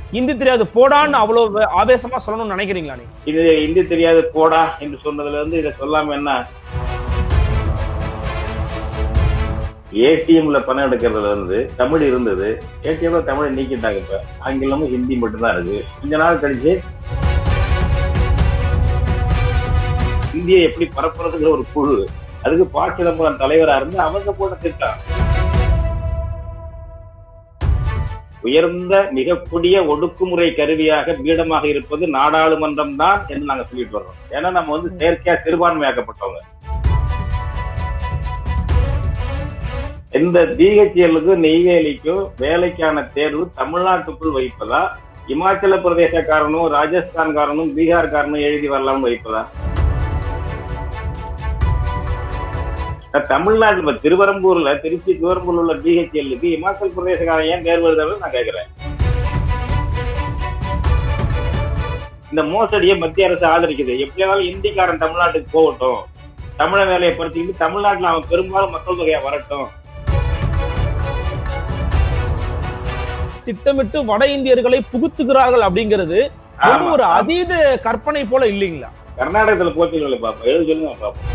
இந்தி தெரியாது போடான்னு அவ்வளவு ஆவேசமா சொல்லணும்னு நினைக்கிறீங்களா நீங்க இது இந்தி தெரியாது போடா என்று சொன்னதுல இருந்து இதை சொல்லாம என்ன ஏடிஎம்ல பணம் எடுக்கிறதுல இருந்து தமிழ் இருந்தது ஏடிஎம்ல தமிழை நீக்கிட்டாங்க இப்ப ஆங்கிலமும் ஹிந்தி மட்டும்தான் இருக்கு கொஞ்ச நாள் கழிச்சு இந்தியை எப்படி பரப்புறதுங்கிற ஒரு குழு அதுக்கு பா சிதம்பரம் தலைவரா இருந்து அவங்க போட்ட திட்டம் உயர்ந்த மிக கொடிய ஒடுக்குமுறை கருவியாக பீடமாக இருப்பது நாடாளுமன்றம் தான் என்று நாங்க சொல்லிட்டு வர்றோம் ஏன்னா நம்ம வந்து செயற்கையா சிறுபான்மையாக்கப்பட்டவங்க இந்த பிஹெச்எல்லுக்கும் நெய்வேலிக்கும் வேலைக்கான தேர்வு தமிழ்நாட்டுக்குள் வைப்பதா இமாச்சல பிரதேசக்காரனும் ராஜஸ்தான்காரனும் பீகார்காரனும் எழுதி வரலாம்னு வைப்பதா தமிழ்நாட்டுல இப்ப திருவரம்பூர்ல திருச்சி திருவரம்பூர்ல உள்ள பிஹெச்எல்லுக்கு இமாச்சல் பிரதேசக்காரன் ஏன் தேர்வு எழுதுறது நான் கேக்குறேன் இந்த மோசடியை மத்திய அரசு ஆதரிக்குது எப்படியாவது இந்திக்காரன் தமிழ்நாட்டுக்கு போகட்டும் தமிழ வேலையை படுத்திக்கிட்டு தமிழ்நாட்டுல அவன் பெரும்பாலும் மக்கள் தொகையா வரட்டும் திட்டமிட்டு வட இந்தியர்களை புகுத்துகிறார்கள் அப்படிங்கிறது ரொம்ப ஆமா. ஒரு அதீத கற்பனை போல இல்லைங்களா கர்நாடகத்துல போச்சுங்களே பாப்போம் எழுத சொல்லுங்க பாப்போம்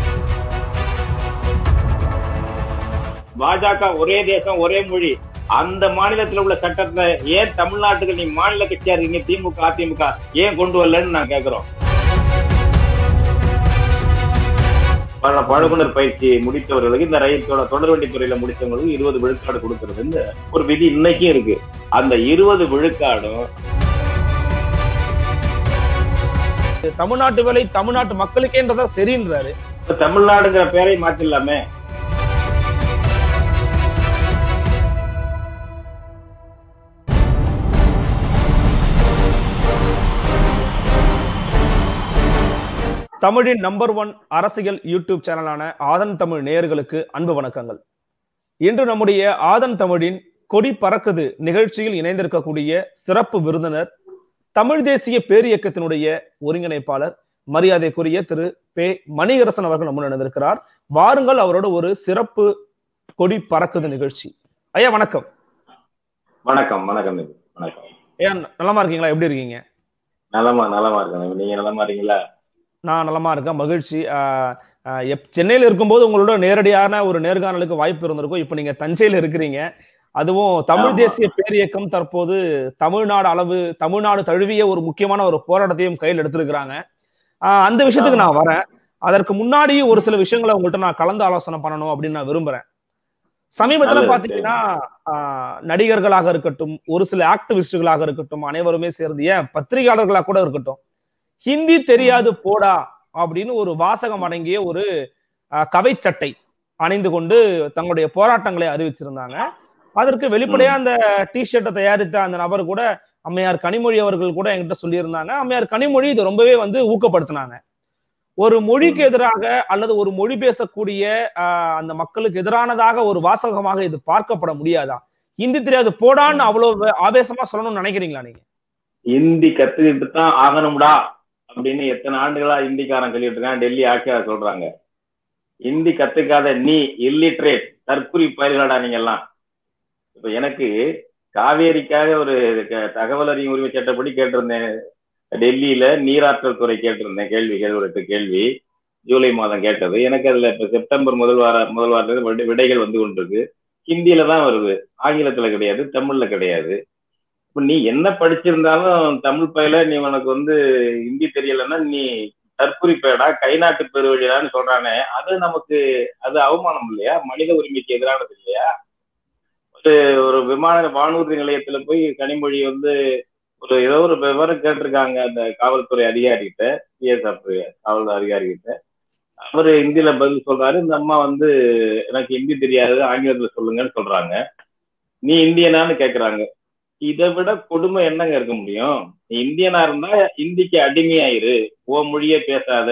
பாஜக ஒரே தேசம் ஒரே மொழி அந்த மாநிலத்துல உள்ள சட்டத்தை ஏன் தமிழ்நாட்டுக்கு நீ மாநில கட்சியா இருக்கீங்க திமுக அதிமுக ஏன் கொண்டு வரலன்னு நான் கேக்குறோம் பல பழகுனர் பயிற்சி முடித்தவர்களுக்கு இந்த ரயில் தொட- தொடர்வண்டி துறையில முடித்தவங்களுக்கு இருபது விழுக்காடு கொடுக்கறதுன்னு ஒரு விதி இன்னைக்கும் இருக்கு அந்த இருபது விழுக்காடும் தமிழ்நாட்டு வேலை தமிழ்நாட்டு மக்களுக்கேன்றதா சரின்றாரு இப்ப தமிழ்நாடுங்கிற பேரை மாத்திடலாமே தமிழின் நம்பர் ஒன் அரசியல் யூடியூப் சேனலான ஆதன் தமிழ் நேயர்களுக்கு அன்பு வணக்கங்கள் இன்று நம்முடைய ஆதன் தமிழின் கொடி பறக்குது நிகழ்ச்சியில் இணைந்திருக்கக்கூடிய சிறப்பு விருந்தினர் தமிழ் தேசிய பேரியக்கத்தினுடைய ஒருங்கிணைப்பாளர் மரியாதைக்குரிய திரு பே மணிகரசன் அவர்கள் நம்ம நடந்திருக்கிறார் வாருங்கள் அவரோட ஒரு சிறப்பு கொடி பறக்குது நிகழ்ச்சி ஐயா வணக்கம் வணக்கம் வணக்கம் நிதி. வணக்கம் ஐயா நலமா இருக்கீங்களா எப்படி இருக்கீங்க நலமா நலமா இருக்கேன் நீங்க நலமா இருக்கீங்களா நான் நலமா இருக்கேன் மகிழ்ச்சி ஆஹ் ஆஹ் எப் சென்னையில இருக்கும்போது உங்களோட நேரடியான ஒரு நேர்காணலுக்கு வாய்ப்பு இருந்திருக்கும் இப்போ நீங்க தஞ்சையில இருக்கிறீங்க அதுவும் தமிழ் ஆமா. தேசிய பேரியக்கம் தற்போது தமிழ்நாடு அளவு தமிழ்நாடு தழுவிய ஒரு முக்கியமான ஒரு போராட்டத்தையும் கையில் எடுத்திருக்கிறாங்க ஆஹ் அந்த விஷயத்துக்கு நான் வரேன் அதற்கு முன்னாடி ஒரு சில விஷயங்களை உங்கள்ட்ட நான் கலந்து ஆலோசனை பண்ணணும் அப்படின்னு நான் விரும்புறேன் சமீபத்துல நல்லது. பாத்தீங்கன்னா ஆஹ் நடிகர்களாக இருக்கட்டும் ஒரு சில ஆக்டிவிஸ்டுகளாக இருக்கட்டும் அனைவருமே சேர்ந்து ஏன் பத்திரிகையாளர்களாக கூட இருக்கட்டும் ஹிந்தி தெரியாது போடா அப்படின்னு ஒரு வாசகம் அடங்கிய ஒரு அஹ், கவைச்சட்டை அணிந்து கொண்டு தங்களுடைய போராட்டங்களை அறிவிச்சிருந்தாங்க அதற்கு வெளிப்படையா அந்த டி ஷர்ட்டை தயாரித்த அந்த நபர் கூட அம்மையார் கனிமொழி அவர்கள் கூட என்கிட்ட சொல்லியிருந்தாங்க அம்மையார் கனிமொழி இது ரொம்பவே வந்து ஊக்கப்படுத்தினாங்க ஒரு மொழிக்கு எதிராக அல்லது ஒரு மொழி பேசக்கூடிய ஆஹ், அந்த மக்களுக்கு எதிரானதாக ஒரு வாசகமாக இது பார்க்கப்பட முடியாதா ஹிந்தி தெரியாது போடான்னு அவ்வளவு ஆவேசமா சொல்லணும்னு நினைக்கிறீங்களா நீங்க ஹிந்தி கத்துக்கிட்டு தான் ஆகணும்டா அப்படின்னு எத்தனை ஆண்டுகளா ஹிந்திக்காரன் சொல்லிட்டு இருக்கான் டெல்லி ஆட்சியாளர் சொல்றாங்க ஹிந்தி கத்துக்காத நீ இல்லிட்ரேட் தற்குறி பயிர்களாடா நீங்க எல்லாம் இப்ப எனக்கு காவேரிக்காக ஒரு க- தகவல் அறியும் உரிமை சட்டப்படி கேட்டிருந்தேன் டெல்லியில நீராற்றல் துறை கேட்டிருந்தேன் கேள்விகள் ஒரு எட்டு கேள்வி ஜூலை மாதம் கேட்டது எனக்கு அதுல இப்ப செப்டம்பர் முதல் வார முதல் வாரத்துல விடை- விடைகள் வந்து கொண்டிருக்கு ஹிந்தியில தான் வருது ஆங்கிலத்துல கிடையாது தமிழ்ல கிடையாது இப்ப நீ என்ன படிச்சிருந்தாலும் தமிழ் பயில நீ உனக்கு வந்து ஹிந்தி தெரியலன்னா நீ தற்குறிப்பேடா கை நாட்டு பெருவழிடான்னு சொல்றானே அது நமக்கு அது அவமானம் இல்லையா மனித உரிமைக்கு எதிரானது இல்லையா ஒரு ஒரு விமான வானூர்தி நிலையத்துல போய் கனிமொழி வந்து ஒரு ஏதோ ஒரு விவரம் கேட்டிருக்காங்க அந்த காவல்துறை அதிகாரிகிட்ட பிஎஸ்எஃப் காவல் அதிகாரிகிட்ட அவரு ஹிந்தியில பதில் சொல்றாரு இந்த அம்மா வந்து எனக்கு ஹிந்தி தெரியாது ஆங்கிலத்துல சொல்லுங்கன்னு சொல்றாங்க நீ இந்தியனான்னு கேக்குறாங்க இதை விட கொடுமை என்னங்க இருக்க முடியும் நீ இந்தியனா இருந்தா இந்திக்கு அடிமையாயிரு ஓ மொழியே பேசாத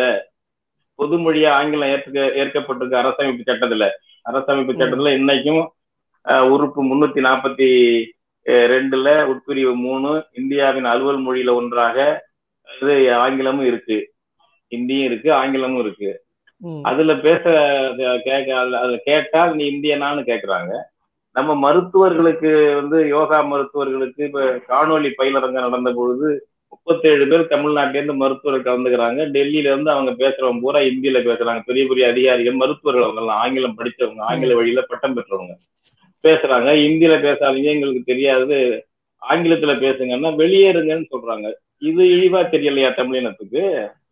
பொது மொழியா ஆங்கிலம் ஏற்க ஏற்கப்பட்டிருக்க அரசமைப்பு சட்டத்துல அரசமைப்பு சட்டத்துல இன்னைக்கும் அஹ், உறுப்பு முன்னூத்தி நாற்பத்தி ரெண்டுல உட்பிரிவு மூணு இந்தியாவின் அலுவல் மொழியில ஒன்றாக இது ஆங்கிலமும் இருக்கு ஹிந்தியும் இருக்கு ஆங்கிலமும் இருக்கு ம். அதுல பேச அத கேட்க அதுல- அதுல கேட்டால் நீ இந்தியனான்னு கேக்குறாங்க நம்ம மருத்துவர்களுக்கு வந்து யோகா மருத்துவர்களுக்கு இப்ப காணொலி பயிலரங்கம் நடந்த பொழுது முப்பத்தேழு பேர் தமிழ்நாட்டில இருந்து மருத்துவர் கலந்துக்கிறாங்க டெல்லியில இருந்து அவங்க பேசுறவங்க பூரா ஹிந்தியில பேசுறாங்க பெரிய பெரிய அதிகாரிகள் மருத்துவர்கள் அவங்க எல்லாம் ஆங்கிலம் படிச்சவங்க ஆங்கில வழியில பட்டம் பெற்றவங்க பேசுறாங்க ஹிந்தியில பேசாதீங்க எங்களுக்கு தெரியாது ஆங்கிலத்துல பேசுங்கன்னா வெளியேறுங்கன்னு சொல்றாங்க இது இழிவா தெரியலையா தமிழினத்துக்கு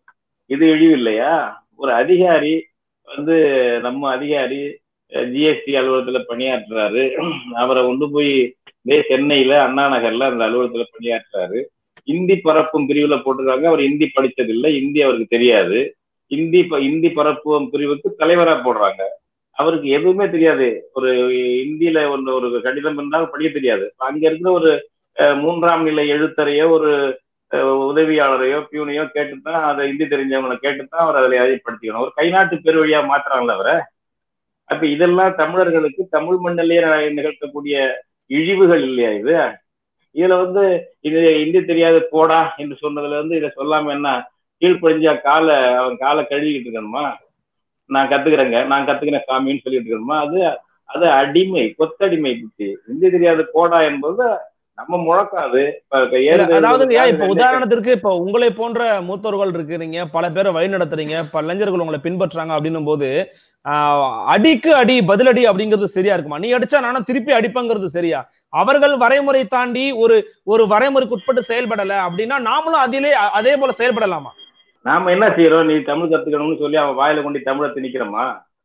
இது இழிவு இல்லையா ஒரு அதிகாரி வந்து நம்ம அதிகாரி ஜிஎஸ்டி அலுவலகத்துல பணியாற்றுறாரு அவரை கொண்டு போய் இதே சென்னையில அண்ணா நகர்ல அந்த அலுவலகத்துல பணியாற்றுறாரு இந்தி பரப்பும் பிரிவுல போட்டிருக்காங்க அவர் இந்தி படிச்சதில்லை இந்தி அவருக்கு தெரியாது இந்தி ப- இந்தி பரப்பும் பிரிவுக்கு தலைவரா போடுறாங்க அவருக்கு எதுவுமே தெரியாது ஒரு இந்தியில ஒன்று ஒரு கடிதம் இருந்தால் படிக்க தெரியாது அங்க இருக்கிற ஒரு அஹ், மூன்றாம் நிலை எழுத்தரையோ ஒரு அஹ், உதவியாளரையோ பியூனையோ கேட்டுத்தான் அதை இந்தி தெரிஞ்சவங்களை கேட்டுத்தான் அவர் அதில் அதிகப்படுத்திக்கணும் ஒரு கைநாட்டு பேர் வழியா மாத்துறாங்களே அவரை அப்ப இதெல்லாம் தமிழர்களுக்கு தமிழ் மண்ணிலேயே ந- நிகழ்த்தக்கூடிய இழிவுகள் இல்லையா இது இதுல வந்து இது இந்தி தெரியாது போடா என்று சொன்னதுல இருந்து இதை சொல்லாம என்ன கீழ்ப்படிஞ்சா காலை அவன் காலை கழுவிக்கிட்டு இருக்கணுமா நான் கத்துக்கிறேங்க நான் கத்துக்கிறேன் சாமின்னு சொல்லிட்டு இருக்கணுமா அது அது அடிமை கொத்தடிமை புத்தி இந்தி தெரியாது போடா என்பது நம்ம முழக்கம் அது இப்ப- இப்ப ஏறு இல்ல, அதாவதுங்கய்யா இப்ப ரெண்டே உதாரணத்திற்கு இப்ப உங்களை போன்ற மூத்தோர்கள் இருக்கிறீங்க பல பேரை வழி நடத்துறீங்க பல இளைஞர்கள் உங்களை பின்பற்றாங்க அப்படின்னும் போது ஆஹ், அடிக்கு அடி பதிலடி அப்படிங்கிறது சரியா இருக்குமா நீ அடிச்சா நானும் திருப்பி அடிப்பங்கிறது சரியா அவர்கள் வரைமுறை தாண்டி ஒரு ஒரு வரைமுறைக்கு உட்பட்டு செயல்படல அப்படின்னா நாமளும் அதிலே அ- அதே போல செயல்படலாமா நாம என்ன செய்யறோம் நீ தமிழ் கத்துக்கணும்னு சொல்லி அவன் வாயில கொண்டு தமிழை திணிக்கிறோமா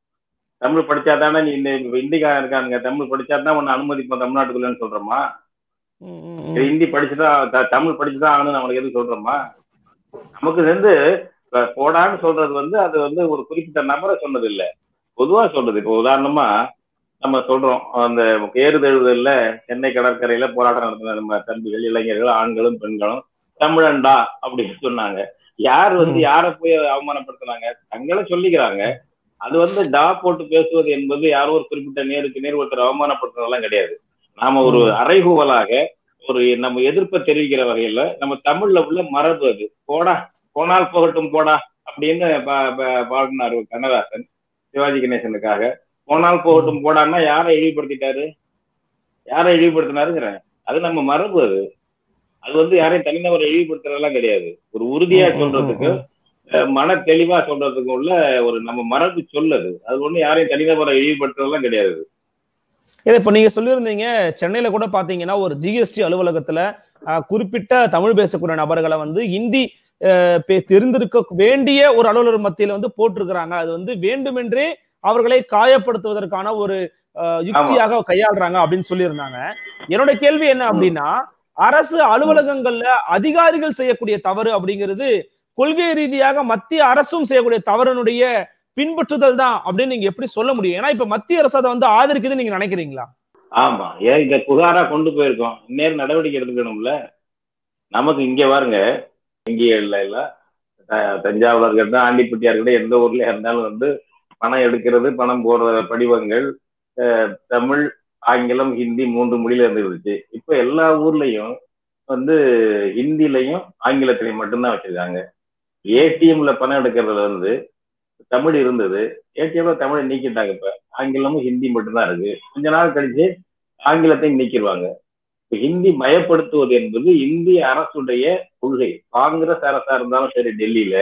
தமிழ் படிச்சா தானே நீ இந்த இப்ப இந்திக்காரன் இருக்கானுங்க தமிழ் படிச்சா தான் உன்னை அனுமதிப்போம் தமிழ்நாட்டுக்குள்ளன்னு சொல்றோமா ம், ம், ம். சரி, ஹிந்தி படிச்சுதான் த- தமிழ் படிச்சுதான் ஆகணும்னு நம்மளுக்கு எதுவும் சொல்றோமா நமக்கு வந்து இப்ப போடான்னு சொல்றது வந்து அது வந்து ஒரு குறிப்பிட்ட நபரை சொன்னது இல்ல பொதுவா சொல்றது இப்போ உதாரணமா நம்ம சொல்றோம் அந்த ஏறுதழுதல்ல சென்னை கடற்கரையில போராட்டம் நடத்தின நம்ம தம்பிகள் இளைஞர்கள் ஆண்களும் பெண்களும் தமிழன்டா அப்படின்னு சொன்னாங்க யார் வந்து யாரை போய் அவமானப்படுத்தினாங்க தங்களை சொல்லிக்கிறாங்க அது வந்து டா போட்டு பேசுவது என்பது யாரோ ஒரு குறிப்பிட்ட நேருக்கு நேர் ஒருத்தர் அவமானப்படுத்துறதெல்லாம் கிடையாது நாம ஒரு அறைகூவலாக ஒரு நம்ம எதிர்ப்பை தெரிவிக்கிற வகையில நம்ம தமிழ்ல உள்ள மரபு அது போடா போனால் போகட்டும் போடா அப்படின்னு பா- பா- பாடினாரு கண்ணதாசன் சிவாஜி கணேசனுக்காக போனால் போகட்டும் போடான்னா யாரை இழிவுபடுத்திட்டாரு யாரை இழிவுபடுத்தினாருங்கிறேன் அது நம்ம மரபு அது அது வந்து யாரையும் தனிநபரை இழிவுபடுத்துறதெல்லாம் கிடையாது ஒரு உறுதியா சொல்றதுக்கு அஹ், மன தெளிவா சொல்றதுக்கு உள்ள ஒரு நம்ம மரபு சொல்லுது அது ஒண்ணு யாரையும் தனிநபரை இழிவுபடுத்துறதெல்லாம் கிடையாது இல்ல இப்ப நீங்க சொல்லியிருந்தீங்க சென்னையில கூட பாத்தீங்கன்னா ஒரு ஜிஎஸ்டி அலுவலகத்துல அஹ், குறிப்பிட்ட தமிழ் பேசக்கூடிய நபர்களை வந்து இந்தி அஹ், பே- தெரிந்திருக்க வேண்டிய ஒரு அலுவலர் மத்தியில வந்து போட்டிருக்கிறாங்க அது வந்து வேண்டுமென்றே அவர்களை காயப்படுத்துவதற்கான ஒரு அஹ், யுக்தியாக கையாளுறாங்க அப்படின்னு சொல்லியிருந்தாங்க என்னோட கேள்வி என்ன அப்படின்னா அரசு அலுவலகங்கள்ல அதிகாரிகள் செய்யக்கூடிய தவறு அப்படிங்கிறது கொள்கை ரீதியாக மத்திய அரசும் செய்யக்கூடிய தவறினுடைய பின்பற்றுதல் தான் அப்படின்னு நீங்க எப்படி சொல்ல முடியும் ஏன்னா இப்ப மத்திய அரசு அதை வந்து ஆதரிக்குதுன்னு நீங்க நினைக்கிறீங்களா ஆமா ஏன் இத புகாரா கொண்டு போயிருக்கோம் நேர் நடவடிக்கை எடுக்கணும்ல நமக்கு இங்க பாருங்க இங்க இல்ல இல்ல த- தஞ்சாவூர்ல இருக்கட்டும் ஆண்டிப்பட்டியா இருக்கட்டும் எந்த ஊர்ல இருந்தாலும் வந்து பணம் எடுக்கிறது பணம் போடுற படிவங்கள் அஹ், தமிழ் ஆங்கிலம் ஹிந்தி மூன்று மொழியில இருந்துருச்சு இப்ப எல்லா ஊர்லயும் வந்து ஹிந்திலையும் ஆங்கிலத்திலையும் மட்டும்தான் வச்சிருக்காங்க ஏடிஎம்ல பணம் எடுக்கிறதுல வந்து தமிழ் இருந்தது ஏடிஎம்ல தமிழை நீக்கிட்டாங்க இப்ப ஆங்கிலமும் ஹிந்தி மட்டும்தான் இருக்கு கொஞ்ச நாள் கழிச்சு ஆங்கிலத்தையும் நீக்கிடுவாங்க இப்ப ஹிந்தி மயப்படுத்துவது என்பது இந்திய அரசுடைய கொள்கை காங்கிரஸ் அரசா இருந்தாலும் சரி டெல்லியில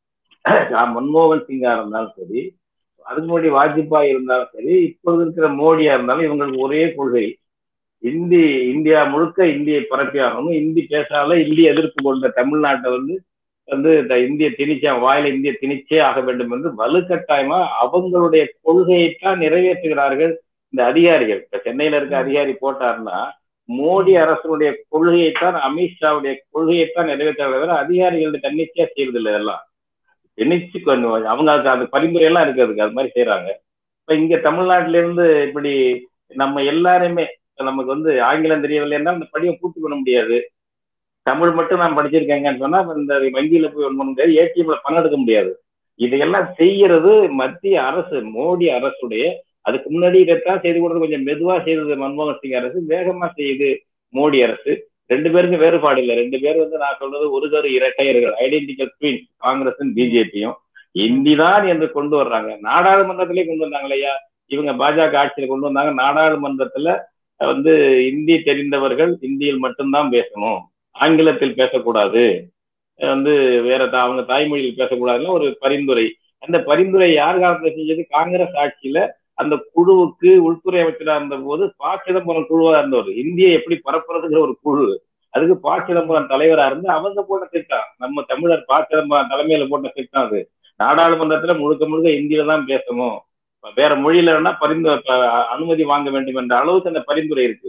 மன்மோகன் சிங்கா இருந்தாலும் சரி அதுக்கு முன்னாடி வாஜ்பாய் இருந்தாலும் சரி இப்பொழுது இருக்கிற மோடியா இருந்தாலும் இவங்களுக்கு ஒரே கொள்கை இந்தி இந்தியா முழுக்க இந்தியை பரப்பியாகணும் இந்தி பேசாத இந்தி எதிர்ப்பு கொண்ட தமிழ்நாட்டை வந்து வந்து இந்த இந்திய திணிச்சா வாயில இந்திய திணிச்சே ஆக வேண்டும் என்று வலுக்கட்டாயமா அவங்களுடைய கொள்கையைத்தான் நிறைவேற்றுகிறார்கள் இந்த அதிகாரிகள் இப்ப சென்னையில இருக்க அதிகாரி போட்டாருன்னா மோடி அரசனுடைய கொள்கையைத்தான் அமித்ஷாவுடைய கொள்கையைத்தான் நிறைவேற்றாங்க தவிர அதிகாரிகளுடைய தன்னிச்சையா செய்யறதில்லை இதெல்லாம் திணிச்சு கொஞ்சம் அவங்க அதுக்கு அது பரிந்துரை எல்லாம் இருக்கு அதுக்கு அது மாதிரி செய்யறாங்க இப்ப இங்க தமிழ்நாட்டில இருந்து இப்படி நம்ம எல்லாருமே இப்ப நமக்கு வந்து ஆங்கிலம் தெரியவில்லைன்னா அந்த படியை பூர்த்தி பண்ண முடியாது தமிழ் மட்டும் நான் படிச்சிருக்கேங்கன்னு சொன்னா அப்ப இந்த வங்கியில போய் ஒன்று பண்ண முடியாது ஏடிஎம்ல பணம் எடுக்க முடியாது இதையெல்லாம் செய்யறது மத்திய அரசு மோடி அரசுடைய அதுக்கு முன்னாடி இதைத்தான் செய்து கொடுத்தது கொஞ்சம் மெதுவா செய்தது மன்மோகன் சிங் அரசு வேகமா செய்யுது மோடி அரசு ரெண்டு பேருக்கும் வேறுபாடு இல்லை ரெண்டு பேர் வந்து நான் சொல்றது ஒரு கரு இரட்டையர்கள் ஐடென்டிக்கல் ட்வின்ஸ் காங்கிரஸும் பிஜேபியும் இந்தி தான் என்று கொண்டு வர்றாங்க நாடாளுமன்றத்திலே கொண்டு வந்தாங்க இல்லையா இவங்க பாஜக ஆட்சியில் கொண்டு வந்தாங்க நாடாளுமன்றத்துல வந்து இந்தி தெரிந்தவர்கள் இந்தியில் மட்டும்தான் பேசணும் ஆங்கிலத்தில் பேசக்கூடாது வந்து வேற அவங்க தாய்மொழியில் பேசக்கூடாதுன்னு ஒரு பரிந்துரை அந்த பரிந்துரை யார் காலத்துல செஞ்சது காங்கிரஸ் ஆட்சியில அந்த குழுவுக்கு உள்துறை அமைச்சராக இருந்த போது ப சிதம்பரம் குழுவா இருந்தவர் இந்தியை எப்படி பரப்புறதுங்கிற ஒரு குழு அதுக்கு ப சிதம்பரம் தலைவரா இருந்து அவங்க போட்ட திட்டம் நம்ம தமிழர் ப சிதம்பரம் தலைமையில போட்ட திட்டம் அது நாடாளுமன்றத்துல முழுக்க முழுக்க இந்தியில தான் பேசணும் வேற மொழியில வேணா பரிந்து அனுமதி வாங்க வேண்டும் என்ற அளவுக்கு அந்த பரிந்துரை இருக்கு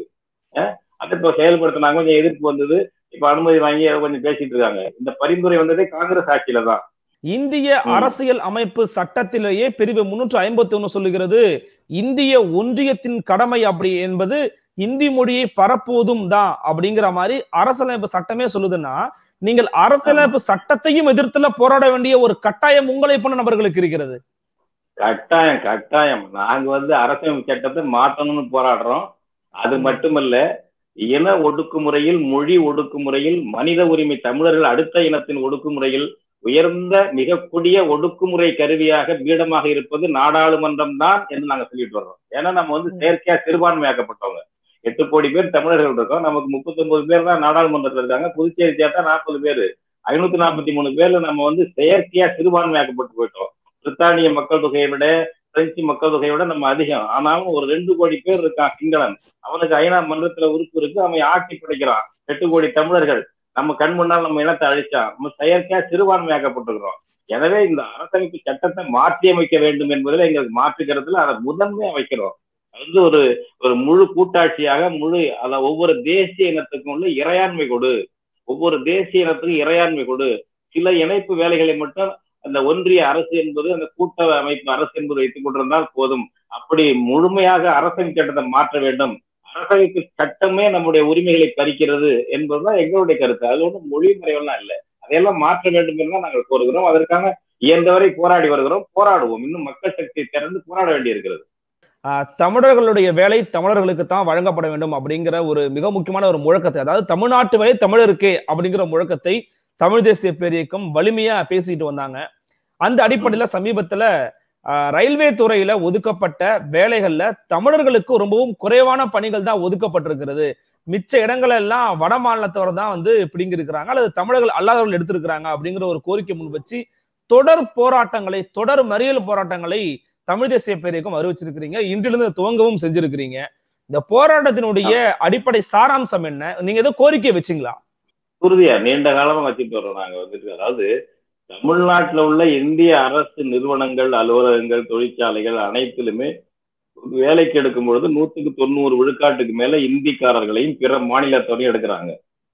அதை இப்போ செயல்படுத்தினாங்க கொஞ்சம் எதிர்ப்பு வந்தது இப்ப அனுமதி வாங்கி கொஞ்சம் பேசிட்டு இருக்காங்க இந்த பரிந்துரை வந்ததே காங்கிரஸ் ஆட்சியில தான் இந்திய அரசியல் அமைப்பு சட்டத்திலேயே பிரிவு முன்னூற்று ஐம்பத்தி ஒண்ணு சொல்லுகிறது இந்திய ஒன்றியத்தின் கடமை அப்படி என்பது இந்தி மொழியை பரப்புவதும் தான் அப்படிங்கிற மாதிரி அரசியலமைப்பு சட்டமே சொல்லுதுன்னா நீங்கள் அரசியலமைப்பு சட்டத்தையும் எதிர்த்துல போராட வேண்டிய ஒரு கட்டாயம் உங்களை போன நபர்களுக்கு இருக்கிறது கட்டாயம் கட்டாயம் நாங்க வந்து அரசியலமைப்பு சட்டத்தை மாற்றணும்னு போராடுறோம் அது மட்டுமல்ல இன ஒடுக்குமுறையில் மொழி ஒடுக்குமுறையில் மனித உரிமை தமிழர்கள் அடுத்த இனத்தின் ஒடுக்குமுறையில் உயர்ந்த மிக கொடிய ஒடுக்குமுறை கருவியாக பீடமாக இருப்பது நாடாளுமன்றம் தான் என்று நாங்க சொல்லிட்டு வர்றோம் ஏன்னா நம்ம வந்து செயற்கையா சிறுபான்மையாக்கப்பட்டவங்க எட்டு கோடி பேர் தமிழர்கள் இருக்கோம் நமக்கு முப்பத்தி ஒன்பது பேர் தான் நாடாளுமன்றத்தில் இருக்காங்க புதுச்சேரி சேர்த்தா நாற்பது பேர் ஐநூத்தி நாற்பத்தி மூணு பேர்ல நம்ம வந்து செயற்கையா சிறுபான்மையாக்கப்பட்டு போயிட்டோம் பிரித்தானிய மக்கள் தொகையை விட பிரெஞ்சு மக்கள் தொகையை விட நம்ம அதிகம் ஆனாலும் ஒரு ரெண்டு கோடி பேர் இருக்கான் சிங்களன் அவனுக்கு ஐநா மன்றத்துல உறுப்பு இருக்கு அவன் ஆட்சி படைக்கிறான் எட்டு கோடி தமிழர்கள் நம்ம கண் முன்னால் நம்ம இனத்தை அழிச்சான் நம்ம செயற்கையா சிறுபான்மையாக்கப்பட்டிருக்கிறோம் எனவே இந்த அரசமைப்பு சட்டத்தை மாற்றி அமைக்க வேண்டும் என்பதில் எங்களுக்கு மாற்றுக்கிறதுல அதை முதன்மையா வைக்கிறோம் அது வந்து ஒரு ஒரு முழு கூட்டாட்சியாக முழு அத ஒவ்வொரு தேசிய இனத்துக்கும் உள்ள இறையாண்மை கொடு ஒவ்வொரு தேசிய இனத்துக்கும் இறையாண்மை கொடு சில இணைப்பு வேலைகளை மட்டும் அந்த ஒன்றிய அரசு என்பது அந்த கூட்ட அமைப்பு அரசு என்பது வைத்துக் கொண்டிருந்தால் போதும் அப்படி முழுமையாக அரசமைப்பு சட்டத்தை மாற்ற வேண்டும் அரசமைப்பு சட்டமே நம்முடைய உரிமைகளை பறிக்கிறது என்பதுதான் எங்களுடைய கருத்து அது ஒன்றும் மொழி முறைகள்லாம் இல்லை அதையெல்லாம் மாற்ற வேண்டும் என்று நாங்கள் கோருகிறோம் அதற்கான இயன்றவரை போராடி வருகிறோம் போராடுவோம் இன்னும் மக்கள் சக்தியை திறந்து போராட வேண்டியிருக்கிறது தமிழர்களுடைய வேலை தமிழர்களுக்கு தான் வழங்கப்பட வேண்டும் அப்படிங்கிற ஒரு மிக முக்கியமான ஒரு முழக்கத்தை அதாவது தமிழ்நாட்டு வேலை தமிழருக்கே அப்படிங்கிற முழக்கத்தை தமிழ் தேசிய பேரியக்கம் வலிமையா பேசிட்டு வந்தாங்க அந்த அடிப்படையில சமீபத்துல ரயில்வே துறையில ஒதுக்கப்பட்ட வேலைகள்ல தமிழர்களுக்கு ரொம்பவும் குறைவான பணிகள் தான் ஒதுக்கப்பட்டிருக்கிறது மிச்ச இடங்கள் எல்லாம் வட மாநிலத்தவர் தான் வந்து பிடிங்கிருக்கிறாங்க அல்லது தமிழர்கள் அல்லாதவர்கள் எடுத்திருக்கிறாங்க அப்படிங்கிற ஒரு கோரிக்கை முன் வச்சு தொடர் போராட்டங்களை தொடர் மறியல் போராட்டங்களை தமிழ் தேசிய பேரியக்கம் அறிவிச்சிருக்கிறீங்க இன்றிலிருந்து துவங்கவும் செஞ்சிருக்கிறீங்க இந்த போராட்டத்தினுடைய அடிப்படை சாராம்சம் என்ன நீங்க ஏதோ கோரிக்கை வச்சீங்களா உறுதியா நீண்ட காலமா வச்சுட்டு வரோம் நாங்க வந்துட்டு அதாவது தமிழ்நாட்டில் உள்ள இந்திய அரசு நிறுவனங்கள் அலுவலகங்கள் தொழிற்சாலைகள் அனைத்திலுமே வேலைக்கு எடுக்கும் பொழுது நூத்துக்கு தொண்ணூறு விழுக்காட்டுக்கு மேல இந்திக்காரர்களையும் பிற மாநிலத்தோடையும் எடுக்கிறாங்க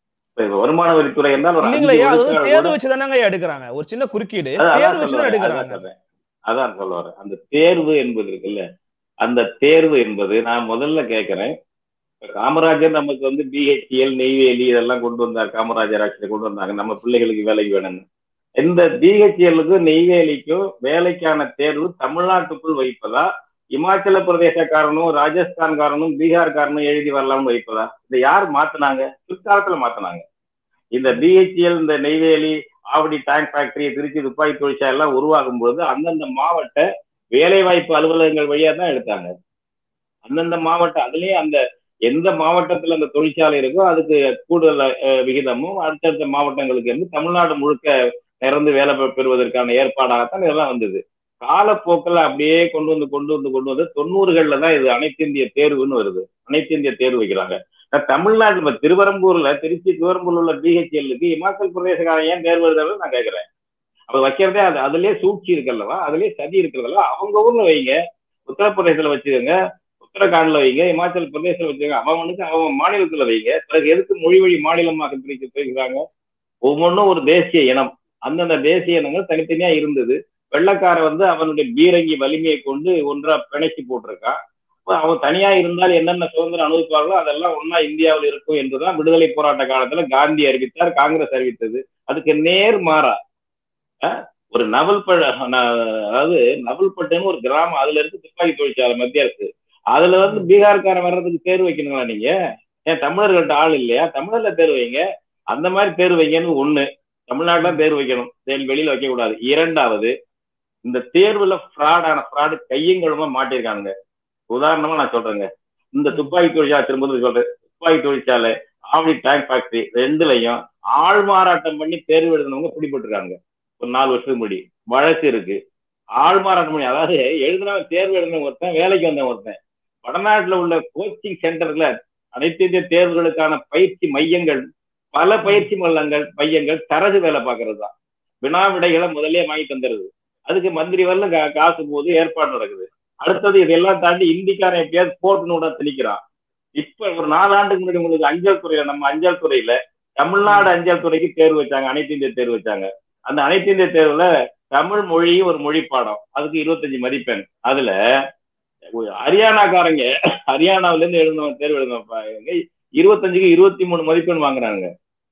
வருமான வரித்துறை என்றால் ஒரு தேர்வு வச்சுதானங்க எடுக்கிறாங்க ஒரு சின்ன குறுக்கீடு தேர்வு வச்சுதான் எடுக்கிறாங்க அதான் சொல்ல வரேன் அந்த தேர்வு என்பது இருக்குல்ல அந்த தேர்வு என்பது நான் முதல்ல கேட்கிறேன் காமராஜர் நமக்கு வந்து பிஹெச்எல் நெய்வேலி இதெல்லாம் கொண்டு வந்தார் காமராஜர் ஆட்சியில கொண்டு வந்தாங்க நம்ம பிள்ளைகளுக்கு வேலைக்கு வேணும்னு இந்த பிஹெச்எல்லுக்கும் நெய்வேலிக்கும் வேலைக்கான தேர்வு தமிழ்நாட்டுக்குள் வைப்பதா இமாச்சல பிரதேசக்காரனும் ராஜஸ்தான்காரனும் பீகார்காரனும் எழுதி வரலாம்னு வைப்பதா இதை யார் மாத்தினாங்க பிற்காலத்துல மாத்தினாங்க இந்த பிஹெச்எல் இந்த நெய்வேலி ஆவடி டேங்க் ஃபேக்டரி திருச்சி துப்பாக்கி தொழிற்சாலை எல்லாம் உருவாகும் பொழுது அந்தந்த மாவட்ட வேலைவாய்ப்பு அலுவலகங்கள் வழியா தான் எடுத்தாங்க அந்தந்த மாவட்டம் அதுலயே அந்த எந்த மாவட்டத்துல அந்த தொழிற்சாலை இருக்கோ அதுக்கு கூடுதல் விகிதமும் அடுத்தடுத்த மாவட்டங்களுக்கு இருந்து தமிழ்நாடு முழுக்க நிறந்து வேலை பெறுவதற்கான ஏற்பாடாகத்தான் இதெல்லாம் வந்தது காலப்போக்கில் அப்படியே கொண்டு வந்து கொண்டு வந்து கொண்டு வந்து தொண்ணூறுகள்ல தான் இது அனைத்து இந்திய தேர்வுன்னு வருது அனைத்து இந்திய தேர்வு வைக்கிறாங்க தமிழ்நாட்டில் இப்ப திருவரம்பூர்ல திருச்சி திருவரம்பூர்ல உள்ள பிஹெச்எல்லுக்கு இமாச்சல் பிரதேசக்காரன் ஏன் தேர்வு எழுதுறது நான் கேட்கிறேன் அப்ப வைக்கிறதே அது அதுலயே சூழ்ச்சி இருக்குல்லவா அதுலயே சதி இருக்கிறதல்ல அவங்க ஊர்ல வைங்க உத்தரப்பிரதேசத்துல வச்சுக்கோங்க உத்தரகாண்ட்ல வைங்க இமாச்சல் பிரதேசத்துல வச்சுக்கோங்க அவனுக்கு அவன் மாநிலத்துல வைங்க பிறகு எதுக்கு மொழி வழி மாநிலமாக பிரிக்க பேசுகிறாங்க ஒவ்வொன்றும் ஒரு தேசிய இனம் அந்தந்த தேசிய இனங்கள் தனித்தனியா இருந்தது வெள்ளக்கார வந்து அவனுடைய பீரங்கி வலிமையை கொண்டு ஒன்றா பிணைச்சி போட்டிருக்கான் அவன் தனியா இருந்தால் என்னென்ன சுதந்திரம் அனுபவிப்பார்களோ அதெல்லாம் ஒன்னா இந்தியாவில் இருக்கும் என்றுதான் விடுதலை போராட்ட காலத்துல காந்தி அறிவித்தார் காங்கிரஸ் அறிவித்தது அதுக்கு நேர் மாறா ஒரு நவல்பழ அதாவது நவல்பட்டுன்னு ஒரு கிராமம் அதுல இருக்கு துப்பாக்கி தொழிற்சாலை மத்திய அரசு அதுல வந்து பீகார்காரன் வர்றதுக்கு தேர்வு வைக்கணுங்களா நீங்க ஏன் தமிழர்கள்ட்ட ஆள் இல்லையா தமிழர்ல தேர்வு வைங்க அந்த மாதிரி தேர்வு வைங்கன்னு ஒண்ணு தமிழ்நாட்டுல தேர்வு வைக்கணும் வெளியில வைக்க கூடாது இரண்டாவது இந்த தேர்வுல ஃப்ராடான ஃப்ராடு கையங்கழுமா மாட்டிருக்கானுங்க உதாரணமா நான் சொல்றேங்க இந்த துப்பாக்கி தொழிற்சாலை திரும்ப சொல்றேன் துப்பாக்கி தொழிற்சாலை ஆவணி டேங்க் ஃபேக்டரி ரெண்டுலையும் ஆள் மாறாட்டம் பண்ணி தேர்வு எழுதினவங்க பிடிபட்டிருக்காங்க ஒரு நாலு வருஷத்துக்கு முன்னாடி வழக்கு இருக்கு ஆள் மாறாட்டம் பண்ணி அதாவது எழுதினவன் தேர்வு எழுதின ஒருத்தன் வேலைக்கு வந்த ஒருத்தன் வடநாட்டுல உள்ள கோச்சிங் சென்டர்ல அனைத்து இந்திய தேர்வுகளுக்கான பயிற்சி மையங்கள் பல பயிற்சி மையங்கள் மையங்கள் தரகு வேலை பார்க்கறது தான் வினா விடைகளை முதல்ல வாங்கி தந்துருது அதுக்கு மந்திரி வரல கா- காசு போது ஏற்பாடு நடக்குது அடுத்தது இதெல்லாம் தாண்டி இந்திக்காரன் எப்படியாவது போர்ட்டுன்னு விட திணிக்கிறான் இப்ப ஒரு நாலு ஆண்டுக்கு முன்னாடி உங்களுக்கு அஞ்சல் துறையில நம்ம அஞ்சல் துறையில தமிழ்நாடு அஞ்சல் துறைக்கு தேர்வு வச்சாங்க அனைத்து இந்திய தேர்வு வச்சாங்க அந்த அனைத்து இந்திய தேர்வுல தமிழ் மொழி ஒரு மொழி பாடம் அதுக்கு இருபத்தஞ்சு மதிப்பெண் அதுல ஹரியானாக்காரங்க ஹரியானாவில இருந்து எழுந்தவன் தேர்வு எழுந்தவங்க இருபத்தஞ்சுக்கு இருபத்தி மூணு மதிப்பெண் வாங்குறாங்க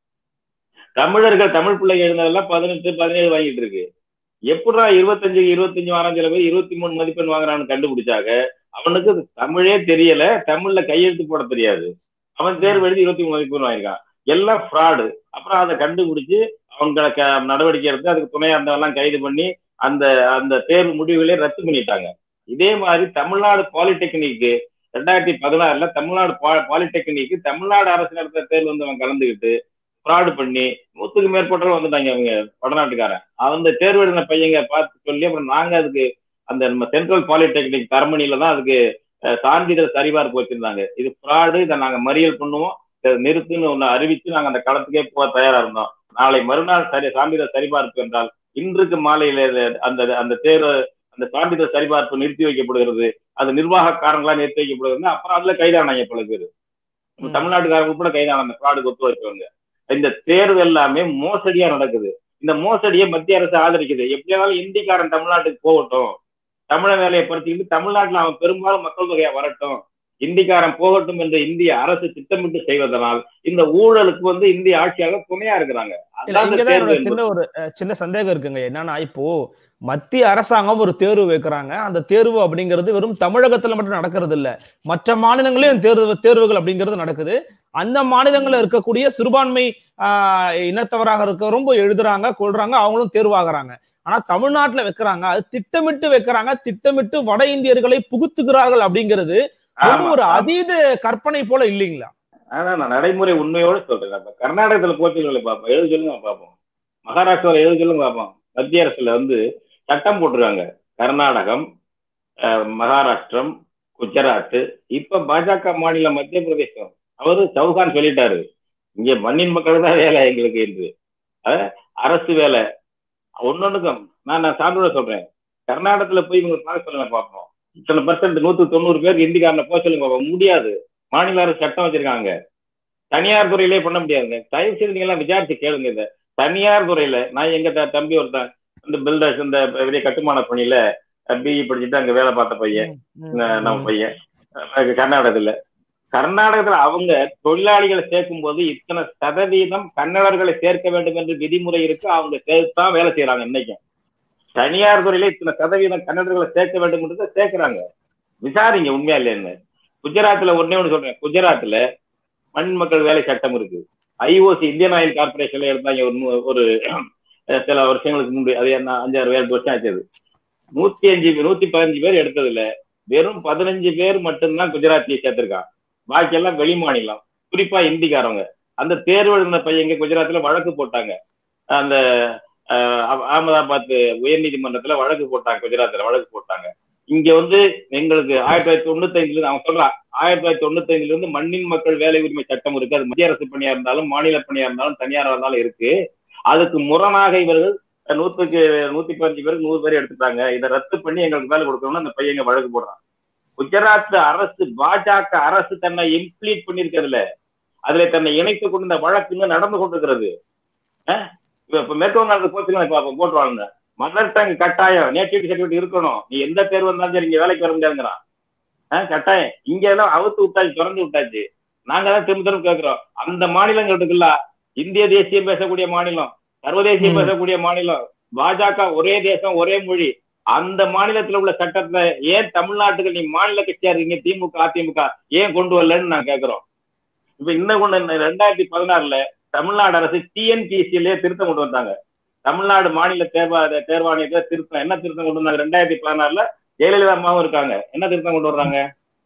தமிழர்கள் தமிழ் பிள்ளைங்க எழுந்ததெல்லாம் பதினெட்டு பதினேழு வாங்கிட்டு இருக்கு எப்படா இருபத்தஞ்சுக்கு இருபத்தஞ்சு வாரம் போய் இருபத்தி மூணு மதிப்பெண் வாங்குறான்னு கண்டுபிடிச்சாங்க அவனுக்கு தமிழே தெரியல தமிழ்ல கையெழுத்து போட தெரியாது அவன் தேர்வு எழுதி இருபத்தி மூணு மதிப்பெண் வாங்கியிருக்கான் எல்லாம் ஃப்ராடு அப்புறம் அதை கண்டுபிடிச்சு அவங்களை க- நடவடிக்கை எடுத்து அதுக்கு துணையா இருந்தவெல்லாம் கைது பண்ணி அந்த அந்த தேர்வு முடிவுகளே ரத்து பண்ணிட்டாங்க இதே மாதிரி தமிழ்நாடு பாலிடெக்னிக்கு ரெண்டாயிரத்தி பதினாறுல தமிழ்நாடு பா- பாலிடெக்னிக்கு தமிழ்நாடு அரசு நடத்த தேர்வு வந்து அவன் கலந்துக்கிட்டு ஃப்ராடு பண்ணி நூத்துக்கு மேற்பட்டவங்க வந்துட்டாங்க அவங்க வடநாட்டுக்காரன் அந்த தேர்வு எழுதின பையங்க பார்த்து சொல்லி அப்புறம் நாங்க அதுக்கு அந்த நம்ம சென்ட்ரல் பாலிடெக்னிக் தரமணியில தான் அதுக்கு அஹ், சான்றிதழ் சரிபார்ப்பு வச்சிருந்தாங்க இது ஃப்ராடு இதை நாங்க மறியல் பண்ணுவோம் இதை நிறுத்துன்னு ஒண்ணு அறிவிச்சு நாங்க அந்த களத்துக்கே போக தயாரா இருந்தோம் நாளை மறுநாள் சரி சான்றிதழ் சரிபார்ப்பு என்றால் இன்றுக்கு மாலையில இது- அந்த அந்த தேர்வு அந்த சான்றிதழ் சரிபார்ப்பு நிறுத்தி வைக்கப்படுகிறது அது நிர்வாக காரணங்களா நிறுத்தி வைக்கப்படுகிறது அப்புறம் அதுல கைதானாங்க பல பேர் ம். தமிழ்நாட்டுக்காரங்க கூட கைதான அந்த ஃப்ராடுக்கு ஒத்து வைப்பவங்க இந்த தேர்வு எல்லாமே மோசடியா நடக்குது இந்த மோசடியை மத்திய அரசு ஆதரிக்குது எப்படியாவது இந்திக்காரன் தமிழ்நாட்டுக்கு போகட்டும் தமிழ வேலையை படுத்திக்கிட்டு தமிழ்நாட்டுல அவன் பெரும்பாலும் மக்கள் தொகையா வரட்டும் இந்திக்காரன் போகட்டும் என்று இந்திய அரசு திட்டமிட்டு செய்வதனால் இந்த ஊழலுக்கு வந்து இந்திய ஆட்சியாளர் துணையா இருக்கிறாங்க இல்ல அதான் இந்த இங்கதான் தேர்வு என்னோட சின்ன ஒரு அஹ், சின்ன சந்தேகம் இருக்குங்க என்னன்னா இப்போ மத்திய அரசாங்கம் ஒரு தேர்வு வைக்கிறாங்க அந்த தேர்வு அப்படிங்கிறது வெறும் தமிழகத்துல மட்டும் நடக்கிறது இல்ல மற்ற மாநிலங்களையும் தேர்வு தேர்வுகள் அப்படிங்கிறது நடக்குது அந்த மாநிலங்கள்ல இருக்கக்கூடிய சிறுபான்மை ஆஹ், இனத்தவராக இருக்க ரொம்ப எழுதுறாங்க கொள்றாங்க அவங்களும் தேர்வாகிறாங்க ஆனா தமிழ்நாட்டுல வைக்கிறாங்க அது திட்டமிட்டு வைக்கிறாங்க திட்டமிட்டு வட இந்தியர்களை புகுத்துகிறார்கள் அப்படிங்கிறது ரொம்ப ஆமா, ஒரு ஆமா. அதீத கற்பனை போல இல்லைங்களா ஆனா நான் நடைமுறை உண்மையோட சொல்றேன் நம்ம கர்நாடகத்துல போச்சுகளை பார்ப்போம் எழுத சொல்லுங்க பார்ப்போம் மகாராஷ்டிராவில் எழுத சொல்லுங்க பார்ப்போம் மத்திய அரசுல வந்து சட்டம் போட்டிருக்காங்க கர்நாடகம் அஹ், மகாராஷ்டிரம் குஜராத் இப்ப பாஜக மாநிலம் மத்திய பிரதேசம் அவரு சவுகான் சொல்லிட்டாரு இங்க மண்ணின் மக்கள் தான் வேலை எங்களுக்கு என்று அஹ், அரசு வேலை ஒன்னொன்னுக்கும் நான் நான் சான்றோட சொல்றேன் கர்நாடகத்துல போய் இவங்க பார்க்க சொல்லுங்க பார்ப்போம் இத்தனை பர்சன்ட் நூத்து தொண்ணூறு பேருக்கு இந்திக்காரனை போக சொல்லுங்க பார்ப்போம் முடியாது மாநில அரசு சட்டம் வச்சிருக்காங்க தனியார் துறையிலே பண்ண முடியாதுங்க தயவு செய்து நீங்க எல்லாம் விசாரிச்சு கேளுங்க இதை தனியார் துறையில நான் எங்க த- தம்பி ஒருத்தன் இந்த பில்டர்ஸ் இந்த பெரிய கட்டுமான பணியில பிஇ படிச்சுட்டு அங்க வேலை பார்த்த பையன் ந- நம்ம பையன் அஹ் கர்நாடகத்துல கர்நாடகத்துல அவங்க தொழிலாளிகளை சேர்க்கும் போது இத்தனை சதவீதம் கன்னடர்களை சேர்க்க வேண்டும் என்று விதிமுறை இருக்கு அவங்க சேர்த்துதான் வேலை செய்யறாங்க இன்னைக்கும் தனியார் துறையில இத்தனை சதவீதம் கன்னடர்களை சேர்க்க வேண்டும் என்று சேர்க்கிறாங்க விசாரிங்க உண்மையா இல்லைன்னு குஜராத்ல ஒன்னே ஒண்ணு சொல்றேன் குஜராத்ல மண் மக்கள் வேலை சட்டம் இருக்கு ஐஓசி இந்தியன் ஆயில் கார்பரேஷன்ல எடுத்தாங்க ஒரு நூ- ஒரு அஹ், சில வருஷங்களுக்கு முன்பு அது என்ன அஞ்சாறு ஏழு வருஷம் ஆச்சு நூத்தி அஞ்சு நூத்தி பதினஞ்சு பேர் எடுத்ததுல வெறும் பதினஞ்சு பேர் மட்டும்தான் குஜராத்தியை சேர்த்திருக்கான் பாக்கி எல்லாம் வெளி மாநிலம் குறிப்பா இந்திக்காரவங்க அந்த தேர்வு எழுதின பையன் இங்க குஜராத்ல வழக்கு போட்டாங்க அந்த அஹ், அஹ், அகமதாபாத் உயர்நீதிமன்றத்துல வழக்கு போட்டாங்க குஜராத்ல வழக்கு போட்டாங்க இங்க வந்து எங்களுக்கு ஆயிரத்தி தொள்ளாயிரத்தி தொண்ணூத்தி ஐந்துல இருந்து அவன் சொல்றான் ஆயிரத்தி தொள்ளாயிரத்தி தொண்ணூத்தி ஐந்துல இருந்து மண்ணின் மக்கள் வேலை உரிமை சட்டம் இருக்கு அது மத்திய அரசு பணியா இருந்தாலும் மாநில பணியா இருந்தாலும் தனியாரா இருந்தாலும் இருக்கு அதுக்கு முரணாக இவர்கள் நூத்துக்கு நூத்தி பதினஞ்சு பேருக்கு நூறு பேர் எடுத்துட்டாங்க இதை ரத்து பண்ணி எங்களுக்கு வேலை கொடுக்கணும்னு அந்த பையங்க வழக்கு போடுறான் குஜராத் அரசு பாஜக அரசு தன்னை இம்ப்ளீட் பண்ணிருக்கிறதுல அதுல தன்னை இணைத்துக் கொண்டு இந்த வழக்கு இன்னும் நடந்து கொண்டிருக்கிறது அஹ் இப்ப இப்ப மேற்கு வங்காளத்துக்கு போச்சுங்க இப்ப போட்டுருவாங்க மதர் டங் கட்டாயம் நேட்டிவிட்டி சர்டிபிகேட் இருக்கணும் நீ எந்த தேர்வு வந்தாலும் சரி இங்க வேலைக்கு வர முடியாதுங்கிறான் அஹ் கட்டாயம் இங்க எல்லாம் அவுத்து விட்டாச்சு திறந்து விட்டாச்சு நாங்க தான் திரும்ப திரும்ப கேட்கிறோம் அந்த மாநிலங்கள் இருக்குல்ல இந்திய தேசியம் பேசக்கூடிய மாநிலம் சர்வதேசியம் ம். பேசக்கூடிய மாநிலம் பாஜக ஒரே தேசம் ஒரே மொழி அந்த மாநிலத்துல உள்ள சட்டத்தை ஏன் தமிழ்நாட்டுக்கு நீ மாநில கட்சியா இருக்கீங்க திமுக அதிமுக ஏன் கொண்டு வரலன்னு நான் கேக்குறோம் இப்ப இன்னும் கொண்டு ரெண்டாயிரத்தி பதினாறுல தமிழ்நாடு அரசு டிஎன்பிசிலே திருத்தம் கொண்டு வந்தாங்க தமிழ்நாடு மாநில தேர்வா தேர்வாணையத்துல திருத்தம் என்ன திருத்தம் கொண்டு வந்தாங்க ரெண்டாயிரத்தி பதினாறுல ஜெயலலிதா அம்மாவும் இருக்காங்க என்ன திருத்தம் கொண்டு வர்றாங்க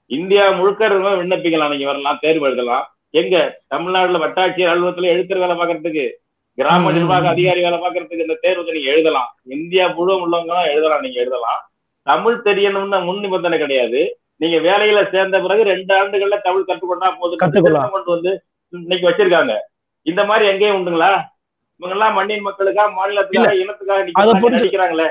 இந்தியா முழுக்க இருக்கிறவங்க விண்ணப்பிக்கலாம் நீங்க வரலாம் தேர்வு எழுதலாம் எங்க தமிழ்நாடுல வட்டாட்சியர் அலுவலகத்துல எழுத்தர் வேலை பார்க்கறதுக்கு கிராம ம். நிர்வாக அதிகாரி வேலை பார்க்கறதுக்கு இந்த தேர்வுக்கு நீங்க எழுதலாம் இந்தியா முழுவதும் உள்ளவங்க எல்லாம் எழுதலாம் நீங்க எழுதலாம் தமிழ் தெரியணும்னு முன் நிபந்தனை கிடையாது நீங்க வேலையில சேர்ந்த பிறகு ரெண்டு ஆண்டுகள்ல தமிழ் கற்றுக்கொண்டா போதும் கத்துக்கலாம். கொண்டு வந்து இன்னைக்கு வச்சிருக்காங்க இந்த மாதிரி எங்கேயும் உண்டுங்களா இவங்க எல்லாம் மண்ணின் மக்களுக்கா மாநிலத்துக்காக இனத்துக்காக அதை நிக்க- புரிஞ்சு- நினைக்கிறாங்களே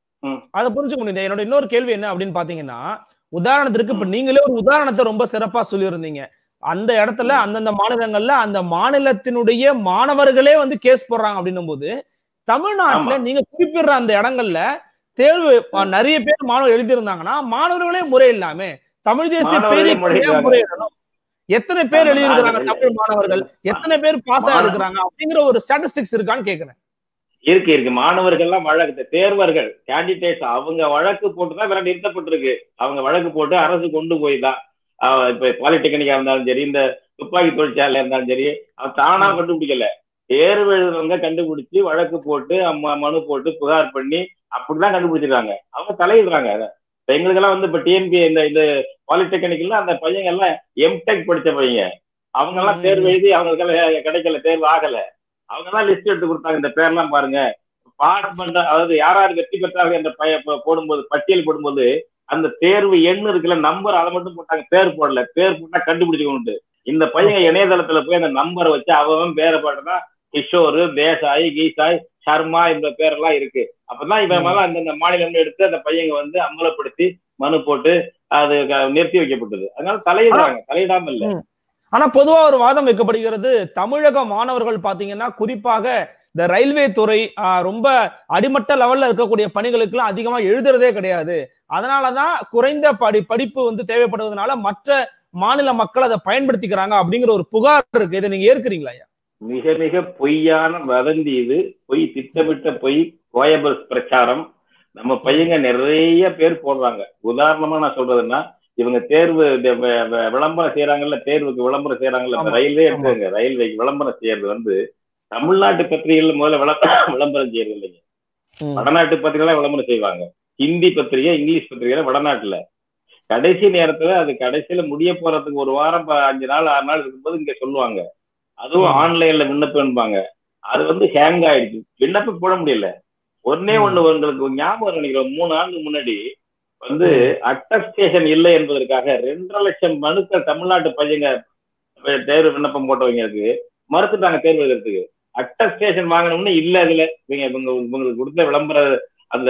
அதை புரிஞ்சுக்க முடியுது என்னோட இன்னொரு கேள்வி என்ன அப்படின்னு பாத்தீங்கன்னா உதாரணத்திற்கு இப்ப நீங்களே ஒரு உதாரணத்தை ரொம்ப சிறப்பா சொல்லியிருந்தீங்க அந்த இடத்துல அந்தந்த மாநிலங்கள்ல அந்த மாநிலத்தினுடைய மாணவர்களே வந்து கேஸ் போடுறாங்க அப்படின்னும் போது தமிழ்நாட்டுல ஆமா. நீங்க குறிப்பிடுற அந்த இடங்கள்ல தேர்வு அஹ், நிறைய பேர் மாணவர் எழுதியிருந்தாங்கன்னா மாணவர்களே முறை இல்லாம தமிழ் தேசிய மாணவர்களே பேரியக்கம் முறையிடுறாங்க. ஏன் முறையிடணும் எத்தனை பேர் ஆமா, எழுதியிருக்கிறாங்க நான் தமிழ் மாணவர்கள் எத்தனை பேர் பாஸ் மாணவ- ஆயிருக்கிறாங்க அப்படிங்கிற ஒரு ஸ்டாட்டிஸ்டிக்ஸ் இருக்கான்னு கேக்குறேன் இருக்கு இருக்கு மாணவர்கள் எல்லாம் வழக்கு தேர்வர்கள் கேண்டிடேட்ஸ் அவங்க வழக்கு போட்டு தான் வேற நிறுத்தப்பட்டிருக்கு அவங்க வழக்கு போட்டு அரசு கொண்டு போய் தான் ஆஹ் இப்ப பாலிடெக்னிக்கா இருந்தாலும் சரி இந்த துப்பாக்கி தொழிற்சாலையா இருந்தாலும் சரி அவன் தானா கண்டுபிடிக்கல தேர்வு எழுதுறவங்க கண்டுபிடிச்சு வழக்கு போட்டு அம்ம- மனு போட்டு புகார் பண்ணி அப்படிதான் கண்டுபிடிச்சிருக்காங்க அவங்க தலையிடுறாங்க அதை இப்ப எங்களுக்கெல்லாம் வந்து இப்ப டிஎன்பி இந்த இந்த பாலிடெக்னிக்ல அந்த பையங்க எல்லாம் எம்டெக் படிச்ச பையங்க அவங்க எல்லாம் ம். தேர்வு எழுதி அவங்களுக்கு கிடைக்கல தேர்வு ஆகல அவங்க எல்லாம் லிஸ்ட் எடுத்து கொடுத்தாங்க இந்த பேர்லாம் பாருங்க பாஸ் பண்ற அதாவது யார் யார் வெற்றி பெற்றார்கள் என்ற பய ப- போடும்போது பட்டியல் போடும்போது அந்த தேர்வு எண் இருக்குல்ல நம்பர் அதை மட்டும் போட்டாங்க பேர் போடல பேர் போட்டா கண்டுபிடிச்சுக்கணும் இந்த பையன் இணையதளத்துல போய் அந்த நம்பரை வச்சு அவன் பேரை போட்டா கிஷோர் தேசாய் கீசாய் சர்மா இந்த பேரெல்லாம் இருக்கு அப்பதான் இவன் மேல அந்தந்த மாநிலம் எடுத்து அந்த பையங்க வந்து அம்பலப்படுத்தி மனு போட்டு அது க- நிறுத்தி வைக்கப்பட்டது அதனால தலையிடுறாங்க தலையிடாம இல்ல ஆனா பொதுவா ஒரு வாதம் வைக்கப்படுகிறது தமிழக மாணவர்கள் பாத்தீங்கன்னா குறிப்பாக இந்த ரயில்வே துறை ஆஹ், ரொம்ப அடிமட்ட லெவல்ல இருக்கக்கூடிய பணிகளுக்கு எல்லாம் அதிகமா எழுதுறதே கிடையாது அதனாலதான் குறைந்த படி படிப்பு வந்து தேவைப்படுவதனால மற்ற மாநில மக்கள் அதை பயன்படுத்திக்கிறாங்க அப்படிங்கிற ஒரு புகார் இருக்கு இதை நீங்க ஏற்கிறீங்களா ஐயா? மிக மிக பொய்யான வதந்தி இது பொய் திட்டமிட்ட பொய் கோயபல்ஸ் பிரச்சாரம் நம்ம பையங்க நிறைய பேர் போடுறாங்க உதாரணமா நான் சொல்றதுன்னா இவங்க தேர்வு இந்த வ- வ- விளம்பரம் செய்யறாங்கல்ல தேர்வுக்கு விளம்பரம் செய்யறாங்கல்ல இப்ப ஆமா. ரயில்வே எடுத்துங்க ரயில்வேக்கு விளம்பரம் செய்யறது வந்து தமிழ்நாட்டு பத்திரிகைகள்ல முதல்ல விளம்பரம் விளம்பரம் செய்யறது இல்லைங்க வடநாட்டு பத்திரிகைலாம் விளம்பரம் செய்வாங்க ஹிந்தி பத்திரிகை இங்கிலீஷ் பத்திரிகை வடநாட்டுல கடைசி நேரத்துல அது கடைசியில முடிய போறதுக்கு ஒரு வாரம் ப- அஞ்சு நாள் ஆறு நாள் இருக்கும்போது இங்க சொல்லுவாங்க அதுவும் ம். ஆன்லைன்ல விண்ணப்பம்பாங்க அது வந்து ஹேங் ஆயிடுச்சு விண்ணப்பம் போட முடியல ஒன்னே ம். ஒண்ணு உங்களுக்கு ஞாபகம் நினைக்கிறோம் மூணு ஆண்டு முன்னாடி வந்து அட்டஸ்டேஷன் இல்லை என்பதற்காக ரெண்டரை லட்சம் மனுக்கள் தமிழ்நாட்டு பையங்க தேர்வு விண்ணப்பம் போட்டவங்களுக்கு மறுத்துட்டாங்க தேர்வு எழுதுறதுக்கு அட்டஸ்டேஷன் வாங்கணும்னு இல்ல அதுல இவங்க இவங்க இவங்களுக்கு கொடுத்த விளம்பர அந்த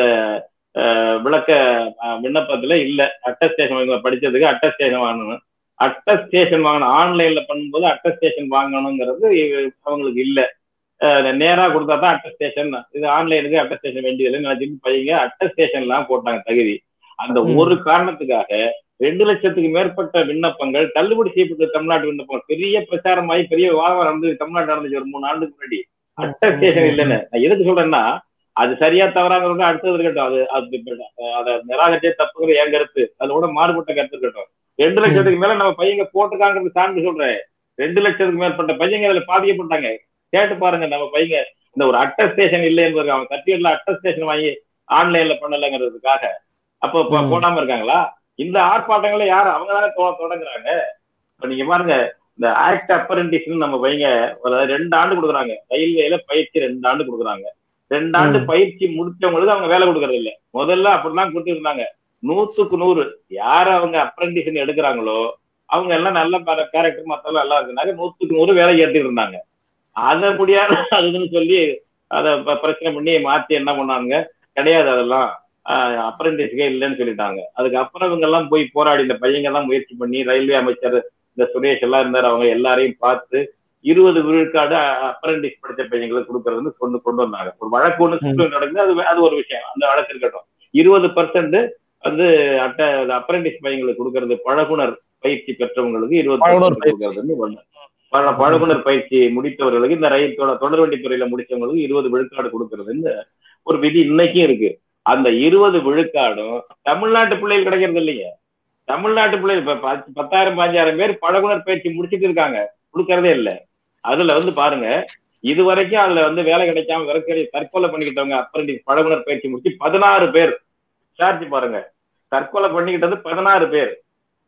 அஹ், விளக்க அஹ், விண்ணப்பத்துல இல்ல அட்டஸ்டேஷன் இவங்க படிச்சதுக்கு அட்டஸ்டேஷன் வாங்கணும் அட்டஸ்டேஷன் வாங்கணும் ஆன்லைன்ல பண்ணும்போது அட்டஸ்டேஷன் வாங்கணுங்கிறது இவ- அவங்களுக்கு இல்ல அஹ், நேரா கொடுத்தா தான் அட்டஸ்டேஷன் இது ஆன்லைனுக்கு அட்டஸ்டேஷன் வேண்டியதில்லைன்னு நினைச்சிட்டு பையங்க அட்டஸ்டேஷன் எல்லாம் போட்டாங்க தகுதி அந்த ம். ஒரு காரணத்துக்காக ரெண்டு லட்சத்துக்கு மேற்பட்ட விண்ணப்பங்கள் தள்ளுபடி செய்யப்பட்ட தமிழ்நாட்டு விண்ணப்பங்கள் பெரிய பிரச்சாரமாகி பெரிய விவாதம் நடந்தது தமிழ்நாடு நடந்துச்சு ஒரு மூணு ஆண்டுக்கு முன்னாடி அட்டஸ்டேஷன் இல்லைன்னு நான் எதுக்கு சொல்றேன்னா அது சரியா தவறாங்கிறது அடுத்தது இருக்கட்டும் அது அது இப்ப அதை நிராகரிச்சே தப்புங்கிறது என் கருத்து அது கூட மாறுபட்ட கருத்து இருக்கட்டும் ரெண்டு லட்சத்துக்கு மேல நம்ம பையங்க போட்டுக்காங்கிறது சான்று சொல்றேன் ரெண்டு லட்சத்துக்கு மேற்பட்ட பையங்க அதுல பாதிக்கப்பட்டாங்க கேட்டு பாருங்க நம்ம பையங்க இந்த ஒரு அட்டஸ்டேஷன் இல்லை என்பதற்கு அவங்க சர்டிஃபிகேட்ல அட்டஸ்டேஷன் வாங்கி ஆன்லைன்ல பண்ணலங்கிறதுக்காக அப்போ இப்ப ம். போடாம இருக்காங்களா இந்த ஆர்ப்பாட்டங்களை யார் அவங்க தானே தொடங்குறாங்க இப்ப நீங்க பாருங்க இந்த ஆக்ட் அப்ரண்டிஸ் நம்ம பையங்க ஒரு ரெண்டு ஆண்டு கொடுக்குறாங்க ரயில்வேல பயிற்சி ரெண்டு ஆண்டு கொடுக்குறாங்க ரெண்டு ஆண்டு ம். பயிற்சி முடிச்சவங்களுக்கு அவங்க வேலை கொடுக்கறது இல்ல முதல்ல அப்படிதான் கொடுத்துருந்தாங்க நூத்துக்கு நூறு யார் அவங்க அப்ரண்டிஸ் எடுக்கிறாங்களோ அவங்க எல்லாம் நல்ல கேரக்டர் மத்தெல்லாம் நல்லா இருக்குனாங்க நூத்துக்கு நூறு வேலை ஏற்றிட்டு இருந்தாங்க அதை முடியாது அதுன்னு சொல்லி அதை ப- பிரச்சனை பண்ணி மாத்தி என்ன பண்ணாங்க கிடையாது அதெல்லாம் அப்ரண்டிஸ்க்கே இல்லைன்னு சொல்லிட்டாங்க அதுக்கப்புறம் இவங்க எல்லாம் போய் போராடி இந்த பையங்க எல்லாம் முயற்சி பண்ணி ரயில்வே அமைச்சர் இந்த சுரேஷ் எல்லாம் இருந்தார் அவங்க எல்லாரையும் பார்த்து இருபது விழுக்காடு அப்ரண்டிஸ் படிச்ச பையங்களுக்கு கொடுக்கறதுன்னு கொண்டு கொண்டு வந்தாங்க ஒரு வழக்கு ஒண்ணு சுற்று நடக்குது அது வே- அது ஒரு விஷயம் அந்த வழக்கு இருக்கட்டும் இருபது பர்சன்ட் வந்து அட்ட அப்ரண்டிஸ் பையங்களுக்கு கொடுக்கறது பழகுனர் பயிற்சி பெற்றவங்களுக்கு இருபது பழகுனர் பயிற்சி. கொடுக்கறதுன்னு ஒண்ணு பல பழகுனர் பயிற்சி முடித்தவர்களுக்கு இந்த ரயில் தொட- தொடர்வண்டி துறையில முடிச்சவங்களுக்கு இருபது விழுக்காடு கொடுக்கறதுன்னு ஒரு விதி இன்னைக்கும் இருக்கு அந்த இருபது விழுக்காடும் தமிழ்நாட்டு பிள்ளைகள் கிடைக்கிறது இல்லைங்க தமிழ்நாட்டு பிள்ளைகள் இப்ப பத்து- பத்தாயிரம் பாஞ்சாயிரம் பேர் பழகுனர் பயிற்சி முடிச்சிட்டு இருக்காங்க கொடுக்கறதே இல்ல அதுல வந்து பாருங்க இது வரைக்கும் அதுல வந்து வேலை கிடைக்காம விறக்கடி தற்கொலை பண்ணிக்கிட்டவங்க அப்ரண்டிஸ் பழகுனர் பயிற்சி முடிச்சு பதினாறு பேர் சார்ஜ் பாருங்க தற்கொலை பண்ணிக்கிட்டது பதினாறு பேர்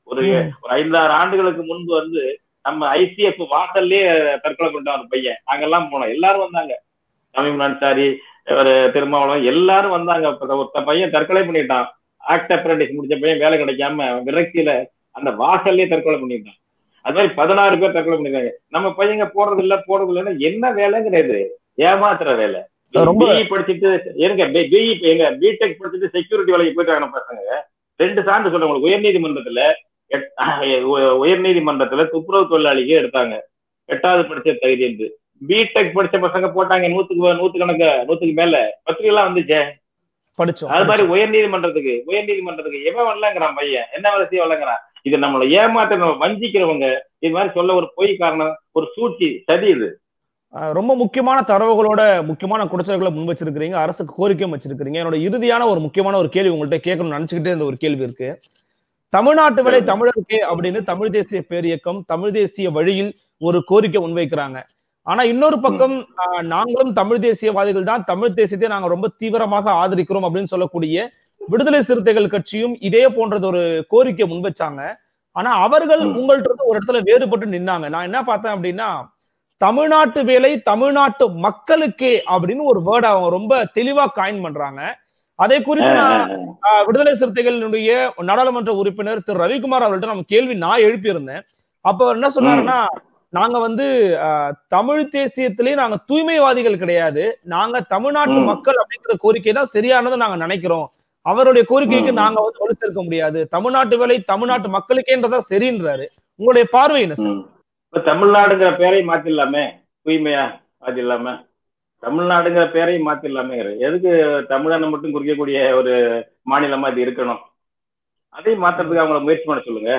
ஒரு ம். ஒரு ஐந்தாறு ஆண்டுகளுக்கு முன்பு வந்து நம்ம ஐசிஎஃப் வாசல்லே தற்கொலை பண்ணிட்டான் ஒரு பையன் நாங்கெல்லாம் போனோம் எல்லாரும் வந்தாங்க தமிழ் அன்சாரி ஒரு திருமாவளவன் எல்லாரும் வந்தாங்க அப்ப ஒருத்த பையன் தற்கொலை பண்ணிட்டான் ஆக்ட் அப்ரண்டிஸ் முடிச்ச பையன் வேலை கிடைக்காம விரக்தியில அந்த வாசல்லே தற்கொலை பண்ணிட்டான் அது மாதிரி பதினாறு பேர் தற்கொலை பண்ணிருக்காங்க நம்ம பையங்க போறது இல்ல போறது இல்லைன்னா என்ன வேலைங்கிறது ஏமாத்துற வேலை ரொம்ப- பிஇ படிச்சுட்டு எங்க பிஇ எங்க பிடெக் படிச்சுட்டு செக்யூரிட்டி வேலைக்கு போயிட்டாங்க நம்ம பசங்க ரெண்டு சான்று சொல்றேன் உங்களுக்கு உயர்நீதிமன்றத்துல எட்- உ- உயர்நீதிமன்றத்துல துப்புரவு தொழிலாளிக்கு எடுத்தாங்க எட்டாவது படிச்ச தகுதி என்று பிடெக் படிச்ச பசங்க போட்டாங்க நூத்துக்கு நூத்து கணக்கு நூத்துக்கு மேல பத்திரிகைலாம் வந்துச்சே படிச்சோம் அது மாதிரி உயர்நீதிமன்றத்துக்கு உயர்நீதிமன்றத்துக்கு எவன் வரலங்கிறான் பையன் என்ன வேலை செய்ய வரலங்கிறான் இது நம்மளை ஏமாத்த நம்ம வஞ்சிக்கிறவங்க இது மாதிரி சொல்ல ஒரு பொய் காரணம் ஒரு சூழ்ச்சி சதி இது அஹ் ரொம்ப முக்கியமான தரவுகளோட முக்கியமான குற்றச்சாட்டுகளை முன் வச்சிருக்கிறீங்க அரசுக்கு கோரிக்கையும் வச்சிருக்கிறீங்க என்னோட இறுதியான ஒரு முக்கியமான ஒரு கேள்வி உங்கள்ட்ட கேட்கணும்னு நினைச்சுக்கிட்டே இருந்த ஒரு கேள்வி இருக்கு தமிழ்நாட்டு விலை தமிழருக்கே அப்படின்னு தமிழ் தேசிய பேரியக்கம் தமிழ் தேசிய வழியில் ஒரு கோரிக்கை முன்வைக்கிறாங்க ஆனா இன்னொரு பக்கம் அஹ், நாங்களும் தமிழ் தேசியவாதிகள் தான் தமிழ் தேசியத்தை நாங்க ரொம்ப தீவிரமாக ஆதரிக்கிறோம் அப்படின்னு சொல்லக்கூடிய விடுதலை சிறுத்தைகள் கட்சியும் இதே போன்றது ஒரு கோரிக்கை முன்வச்சாங்க ஆனா அவர்கள் ம். உங்கள்ட்ட இருந்து ஒரு இடத்துல வேறுபட்டு நின்னாங்க நான் என்ன பார்த்தேன் அப்படின்னா தமிழ்நாட்டு வேலை தமிழ்நாட்டு மக்களுக்கே அப்படின்னு ஒரு வேர்டை அவங்க ரொம்ப தெளிவா காயின் பண்றாங்க அதை குறித்து நான் ஆஹ், விடுதலை சிறுத்தைகளினுடைய நாடாளுமன்ற உறுப்பினர் திரு ரவிக்குமார் அவர்கள்ட்ட நம்ம கேள்வி நான் எழுப்பியிருந்தேன் அப்ப அவர் என்ன சொன்னாருன்னா நாங்க வந்து ஆஹ், தமிழ் தேசியத்திலே நாங்க தூய்மைவாதிகள் கிடையாது நாங்க தமிழ்நாட்டு ம். மக்கள் அப்படிங்கிற கோரிக்கை தான் சரியானதை நாங்க நினைக்கிறோம் அவருடைய கோரிக்கைக்கு ம். நாங்க வந்து வலு சேர்க்க முடியாது தமிழ்நாட்டு வேலை தமிழ்நாட்டு மக்களுக்கேன்றதா சரின்றாரு உங்களுடைய பார்வை என்ன சார் ம். இப்ப தமிழ்நாடுங்கிற பேரை மாத்திடலாமே தூய்மையா மாத்திடலாமே தமிழ்நாடுங்கிற பேரை மாத்திடலாமே எதுக்கு தமிழனை மட்டும் குறிக்கக்கூடிய ஒரு மாநிலமா இது இருக்கணும் அதையும் மாத்துறதுக்கு அவங்கள முயற்சி பண்ண சொல்லுங்க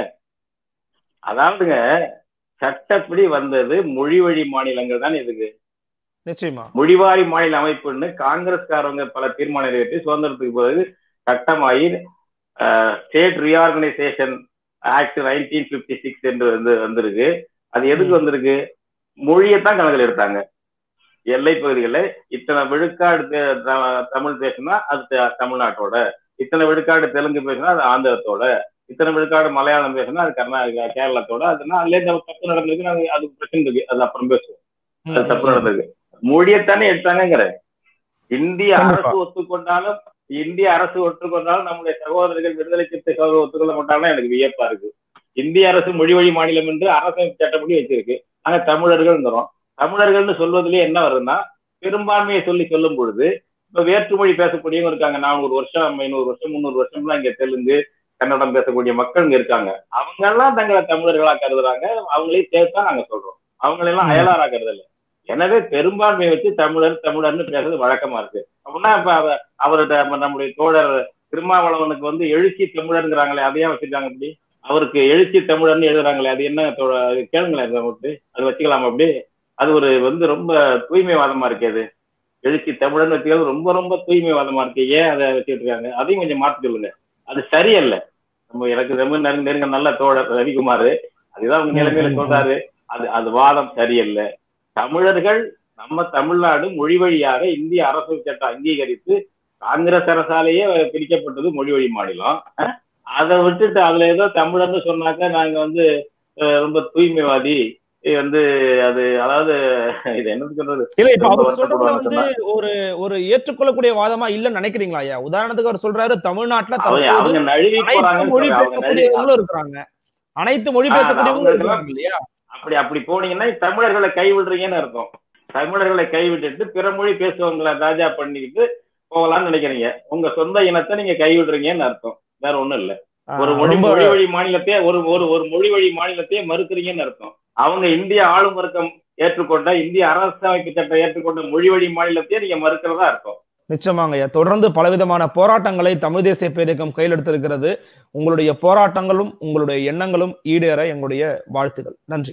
அதாவதுங்க சட்டப்படி வந்தது மொழி வழி மாநிலங்கள் தான் இதுக்கு நிச்சயமா மொழிவாரி மாநில அமைப்புன்னு காங்கிரஸ்காரவங்க பல தீர்மானம் நிறைவேற்றி சுதந்திரத்துக்கு பிறகு சட்டமாயி state reorganisation act nineteen fifty six என்று வந்து வந்திருக்கு அது எதுக்கு ம். வந்திருக்கு மொழியைத்தான் கணக்கில் எடுத்தாங்க எல்லை பகுதிகளில் இத்தனை விழுக்காடு தே- த- தமிழ் பேசினா அது த- தமிழ்நாட்டோட இத்தனை விழுக்காடு தெலுங்கு பேசினா அது ஆந்திரத்தோட இத்தனை விழுக்காடு மலையாளம் பேசினா அது கர்நாடகா கேரளத்தோட அதுனா அதுல இந்த தப்பு நடந்திருக்கு நாங்க அது பிரச்சனை இருக்கு அது அப்புறம் பேசுவோம் அது தப்பு நடந்திருக்கு மொழியைத்தானே எடுத்தாங்கிற இந்திய கண்டிப்பா. அரசு ஒத்துக்கொண்டாலும் இந்திய அரசு ஒத்துக்கொண்டாலும் நம்முடைய சகோதரர்கள் விடுதலை சிறுத்தை சகோதரர் ஒத்துக்கொள்ள மாட்டாலும் எனக்கு வியப்பா இருக்கு இந்திய அரசு மொழி வழி மாநிலம் என்று அரசமைப்பு சட்டப்படி வச்சிருக்கு ஆனா தமிழர்கள்ங்கிறோம் தமிழர்கள்னு சொல்வதிலே என்ன வருதுன்னா பெரும்பான்மையை சொல்லி சொல்லும் பொழுது இப்ப வேற்றுமொழி பேசக்கூடியவங்க இருக்காங்க நானூறு வருஷம் ஐநூறு வருஷம் முந்நூறு வருஷம்லாம் இங்க தெலுங்கு கன்னடம் பேசக்கூடிய மக்கள் இங்க இருக்காங்க அவங்க எல்லாம் தங்களை தமிழர்களா கருதுறாங்க அவங்களையும் சேர்த்தா நாங்க சொல்றோம் அவங்களெல்லாம் ம். அயலாரா கருதல எனவே பெரும்பான்மையை வச்சு தமிழர் தமிழர்னு பேசுறது வழக்கமா இருக்கு அப்படின்னா இப்ப அவ- அவரோட நம்முடைய தோழர் திருமாவளவனுக்கு வந்து எழுச்சி தமிழருங்கிறாங்களே அதையே வச்சிருக்காங்க அப்படி அவருக்கு எழுச்சி தமிழர்னு எழுதுறாங்களே அது என்ன தோழ- அது கேளுங்களேன் நமக்கு அது வச்சுக்கலாம் அப்படி அது ஒரு வந்து ரொம்ப தூய்மைவாதமா இருக்கு அது எழுச்சி தமிழர்னு வச்சுக்கிறது ரொம்ப ரொம்ப தூய்மைவாதமா இருக்கு ஏன் அதை வச்சுட்டு இருக்காங்க அதையும் கொஞ்சம் மாத்தி சொல்லுங்க அது சரியல்ல நம்ம எனக்கு ரொம்ப நெருங்க நெருங்க நல்ல தோழர் ரவிக்குமார் அதுதான் உங்க நிலைமையில ம், ம், சொல்றாரு அது அது வாதம் சரியல்ல தமிழர்கள் நம்ம தமிழ்நாடு மொழி வழியாக இந்திய அரசு சட்டம் அங்கீகரித்து காங்கிரஸ் அரசாலேயே பிரிக்கப்பட்டது மொழி வழி மாநிலம் அஹ், அதை விட்டுட்டு அதுல ஏதோ தமிழர்னு சொன்னாக்க நாங்க வந்து அஹ், ரொம்ப தூய்மைவாதி இது வந்து அது அதாவது இது என்ன சொல்றது இல்ல இப்ப ரொம்ப அவர் சொல்றது வருத்தப்படுவாங்க வந்து ஒரு ஒரு ஏற்றுக்கொள்ளக்கூடிய வாதமா இல்லன்னு நினைக்கிறீங்களா ஐயா உதாரணத்துக்கு அவர் சொல்றாரு தமிழ்நாட்டுல அவங்க தற்போது அவங்க நழுவி அனைத்து போறாங்கன்னு மொழி சொல்றேன். அவங்க நழுவி பேசக்கூடியவங்களும் இருக்கிறாங்க அனைத்து மொழி ஆ, பேசக்கூடியவங்களும் அவங்க இருக்கிறாங்க இல்லையா அப்படி அப்படி போனீங்கன்னா தமிழர்களை கைவிடுறீங்கன்னு அர்த்தம் தமிழர்களை கைவிட்டுட்டு பிற மொழி பேசுவவங்களை ராஜா பண்ணிக்கிட்டு போகலாம்னு நினைக்கிறீங்க உங்க சொந்த இனத்தை நீங்க கைவிடுறீங்கன்னு அர்த்தம் வேற ஒண்ணும் இல்ல ஆ, ஒரு மொழி ரொம்ப மொழி வழி மாநிலத்தையே ஒரு ஒரு ஒரு மொழி வழி மாநிலத்தையே மறுக்கிறீங்கன்னு அர்த்தம் அவங்க இந்திய ஆளும் வர்க்கம் ஏற்றுக்கொண்ட இந்திய அரசமைப்பு சட்டம் ஏற்றுக்கொண்ட மொழி வழி மாநிலத்தையே நீங்க மறுக்கிறதா அர்த்தம் நிச்சயமாங்க ஐயா தொடர்ந்து பலவிதமான போராட்டங்களை தமிழ் தேசிய பேரியக்கம் கையில் எடுத்திருக்கிறது உங்களுடைய போராட்டங்களும் உங்களுடைய எண்ணங்களும் ஈடேற எங்களுடைய வாழ்த்துகள் நன்றி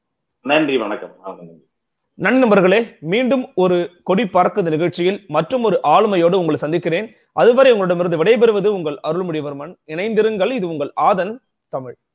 நன்றி வணக்கம் ஆமாம், நன்றி. நன்றி நண்பர்களே மீண்டும் ஒரு கொடி பறக்குது நிகழ்ச்சியில் மற்றும் ஒரு ஆளுமையோடு உங்களை சந்திக்கிறேன் அதுவரை உங்களிடமிருந்து விடைபெறுவது உங்கள் அருள்மொழிவர்மன் இணைந்திருங்கள் இது உங்கள் ஆதன் தமிழ்